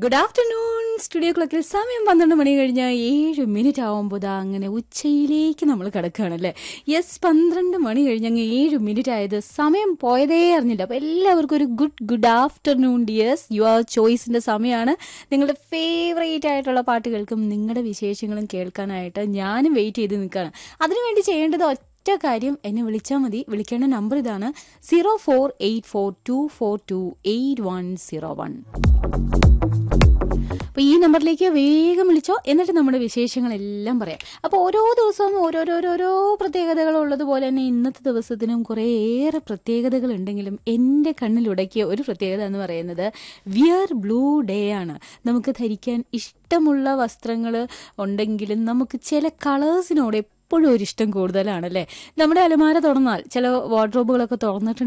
good afternoon studio ക്ലോക്കിൽ സമയം പന്ത്രണ്ട് മണി കഴിഞ്ഞ ഏഴ് മിനിറ്റ് ആവുമ്പോൾ ദാ അങ്ങനെ ഉച്ചയിലേക്ക് നമ്മൾ കിടക്കുകയാണല്ലേ യെസ് പന്ത്രണ്ട് മണി കഴിഞ്ഞ് അങ്ങ് ഏഴ് മിനിറ്റ് ആയത് സമയം പോയതേ അറിഞ്ഞില്ല അപ്പോൾ എല്ലാവർക്കും ഒരു good good afternoon dears your ചോയ്സിൻ്റെ സമയമാണ് നിങ്ങളുടെ ഫേവറേറ്റ് ആയിട്ടുള്ള പാട്ടുകൾക്കും നിങ്ങളുടെ വിശേഷങ്ങളും കേൾക്കാനായിട്ട് ഞാനും വെയിറ്റ് ചെയ്ത് നിൽക്കുകയാണ് അതിനുവേണ്ടി ചെയ്യേണ്ടത് ഒറ്റ കാര്യം എന്നെ വിളിച്ചാൽ മതി വിളിക്കേണ്ട നമ്പർ ഇതാണ് zero four eight four two four two eight one zero one അപ്പോൾ ഈ നമ്പറിലേക്ക് വേഗം വിളിച്ചോ എന്നിട്ട് നമ്മുടെ വിശേഷങ്ങളെല്ലാം പറയാം അപ്പോൾ ഓരോ ദിവസവും ഓരോരോരോരോ പ്രത്യേകതകൾ ഉള്ളതുപോലെ തന്നെ ഇന്നത്തെ ദിവസത്തിനും കുറേയേറെ പ്രത്യേകതകൾ ഉണ്ടെങ്കിലും എൻ്റെ കണ്ണിലുടക്കിയ ഒരു പ്രത്യേകത എന്ന് പറയുന്നത് വിയർ ബ്ലൂ ഡേ ആണ് നമുക്ക് ധരിക്കാൻ ഇഷ്ടമുള്ള വസ്ത്രങ്ങൾ ഉണ്ടെങ്കിലും നമുക്ക് ചില കളേഴ്സിനോട് എപ്പോഴും ഒരു ഇഷ്ടം കൂടുതലാണല്ലേ നമ്മുടെ അലമാര തുറന്നാൽ ചില വാർഡ്രോബുകളൊക്കെ തുറന്നിട്ടുണ്ടെങ്കിൽ